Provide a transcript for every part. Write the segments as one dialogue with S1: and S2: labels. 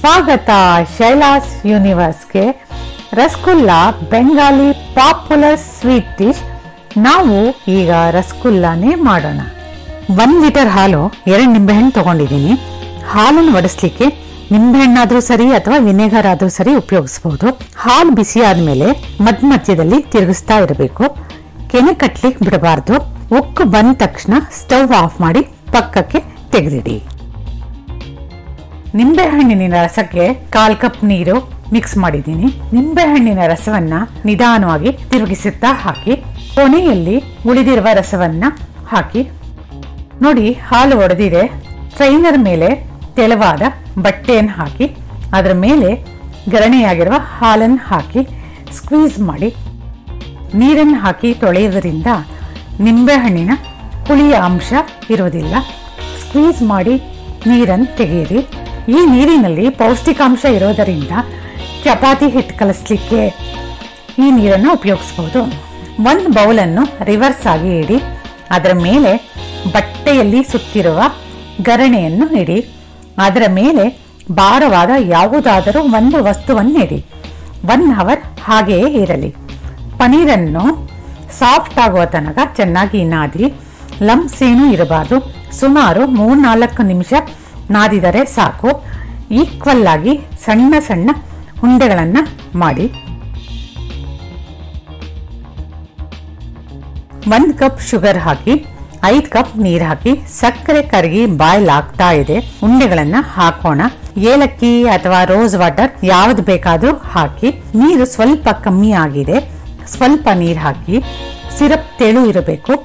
S1: ಸ್ವಾಗತ ಶೈಲಾಸ್ ಯೂನಿವರ್ಸ್ಗೆ rasgulla Bengali popular sweet dish ನಾವು ಈಗ ರಸಗುಲ್ಲಾನೇ ಮಾಡೋಣ ಒಂದ್ ಲೀಟರ್ ಹಾಲು ಎರಡು ನಿಂಬೆಹಣ್ಣು ತಗೊಂಡಿದ್ದೀನಿ ಹಾಲನ್ನು ಒಡಿಸ್ಲಿಕ್ಕೆ ನಿಂಬೆಹಣ್ಣಾದ್ರೂ ಸರಿ ಅಥವಾ ವಿನೆಗರ್ ಆದ್ರೂ ಸರಿ ಉಪಯೋಗಿಸಬಹುದು ಹಾಲು ಬಿಸಿ ಆದ್ಮೇಲೆ ಮಧ್ಯ ಮಧ್ಯದಲ್ಲಿ ತಿರುಗಿಸ್ತಾ ಇರಬೇಕು ಕೆನೆ ಕಟ್ಲಿಕ್ಕೆ ಬಿಡಬಾರ್ದು ಉಕ್ಕು ಬಂದ ತಕ್ಷಣ ಸ್ಟವ್ ಆಫ್ ಮಾಡಿ ಪಕ್ಕಕ್ಕೆ ತೆಗೆದಿಡಿ ನಿಂಬೆಹಣ್ಣಿನ ರಸಕ್ಕೆ ಕಾಲ್ ಕಪ್ ನೀರು ಮಿಕ್ಸ್ ಮಾಡಿದ್ದೀನಿ ನಿಂಬೆಹಣ್ಣಿನ ರಸವನ್ನ ನಿಧಾನವಾಗಿ ತಿರುಗಿಸುತ್ತಾ ಹಾಕಿ ಕೊನೆಯಲ್ಲಿ ಉಳಿದಿರುವ ರಸವನ್ನ ಹಾಕಿ ನೋಡಿ ಹಾಲು ಒಡೆದಿದೆ ಟ್ರೈನರ್ ಮೇಲೆ ತೆಳುವಾದ ಬಟ್ಟೆಯನ್ನು ಹಾಕಿ ಅದರ ಮೇಲೆ ಗರಣೆಯಾಗಿರುವ ಹಾಲನ್ನು ಹಾಕಿ ಸ್ಕ್ವೀಸ್ ಮಾಡಿ ನೀರನ್ನು ಹಾಕಿ ತೊಳೆಯುವುದರಿಂದ ನಿಂಬೆಹಣ್ಣಿನ ಹುಳಿಯ ಅಂಶ ಇರುವುದಿಲ್ಲ ಸ್ಕ್ವೀಸ್ ಮಾಡಿ ನೀರನ್ನು ತೆಗೆಯಿರಿ ಈ ನೀರಿನಲ್ಲಿ ಪೌಷ್ಟಿಕಾಂಶ ಇರೋದರಿಂದ ಚಪಾತಿ ಹಿಟ್ಟು ಕಲಿಸ್ಲಿಕ್ಕೆ ಈ ನೀರನ್ನು ಉಪಯೋಗಿಸಬಹುದು ಒಂದು ಬೌಲನ್ನು ರಿವರ್ಸ್ ಆಗಿ ಇಡಿ ಅದರ ಮೇಲೆ ಬಟ್ಟೆಯಲ್ಲಿ ಸುತ್ತಿರುವ ಗರಣೆಯನ್ನು ಇಡಿ ಅದರ ಮೇಲೆ ಭಾರವಾದ ಯಾವುದಾದರೂ ಒಂದು ವಸ್ತುವನ್ನು ಇಡಿ ಒನ್ ಅವರ್ ಹಾಗೆಯೇ ಇರಲಿ ಪನೀರನ್ನು ಸಾಫ್ಟ್ ಆಗುವ ತನಕ ಚೆನ್ನಾಗಿ ನಾದಿ ಲಂಪ್ಸ್ ಏನೂ ಇರಬಾರ್ದು ಸುಮಾರು ಮೂರ್ನಾಲ್ಕು ನಿಮಿಷ ನಾದಿದರೆ ಸಾಕು ಈಕ್ವಲ್ ಆಗಿ ಸಣ್ಣ ಸಣ್ಣ ಉಂಡೆಗಳನ್ನ ಮಾಡಿ ಒಂದ್ ಕಪ್ ಶುಗರ್ ಹಾಕಿ ಐದ್ ಕಪ್ ನೀರ್ ಹಾಕಿ ಸಕ್ಕರೆ ಕರಗಿ ಬಾಯ್ಲ್ ಆಗ್ತಾ ಇದೆ ಉಂಡೆಗಳನ್ನ ಹಾಕೋಣ ಏಲಕ್ಕಿ ಅಥವಾ ರೋಸ್ ವಾಟರ್ ಯಾವ್ದು ಬೇಕಾದ್ರೂ ಹಾಕಿ ನೀರು ಸ್ವಲ್ಪ ಕಮ್ಮಿ ಆಗಿದೆ ಸ್ವಲ್ಪ ನೀರ್ ಹಾಕಿ ಸಿರಪ್ ತೆಳು ಇರಬೇಕು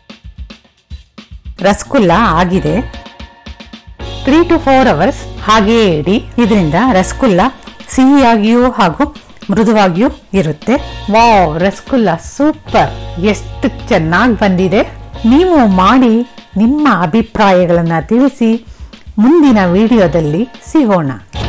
S1: ರಸಗುಲ್ಲ ಆಗಿದೆ ತ್ರೀ ಟು ಫೋರ್ ಅವರ್ಸ್ ಹಾಗೆಯೇ ಇಡಿ ಇದರಿಂದ ರಸಗುಲ್ಲ ಸಿಹಿಯಾಗಿಯೂ ಹಾಗೂ ಮೃದುವಾಗಿಯೂ ಇರುತ್ತೆ ವಾವ್ ರಸಗುಲ್ಲ ಸೂಪರ್ ಎಷ್ಟು ಚೆನ್ನಾಗಿ ಬಂದಿದೆ ನೀವು ಮಾಡಿ ನಿಮ್ಮ ಅಭಿಪ್ರಾಯಗಳನ್ನ ತಿಳಿಸಿ ಮುಂದಿನ ವಿಡಿಯೋದಲ್ಲಿ ಸಿಗೋಣ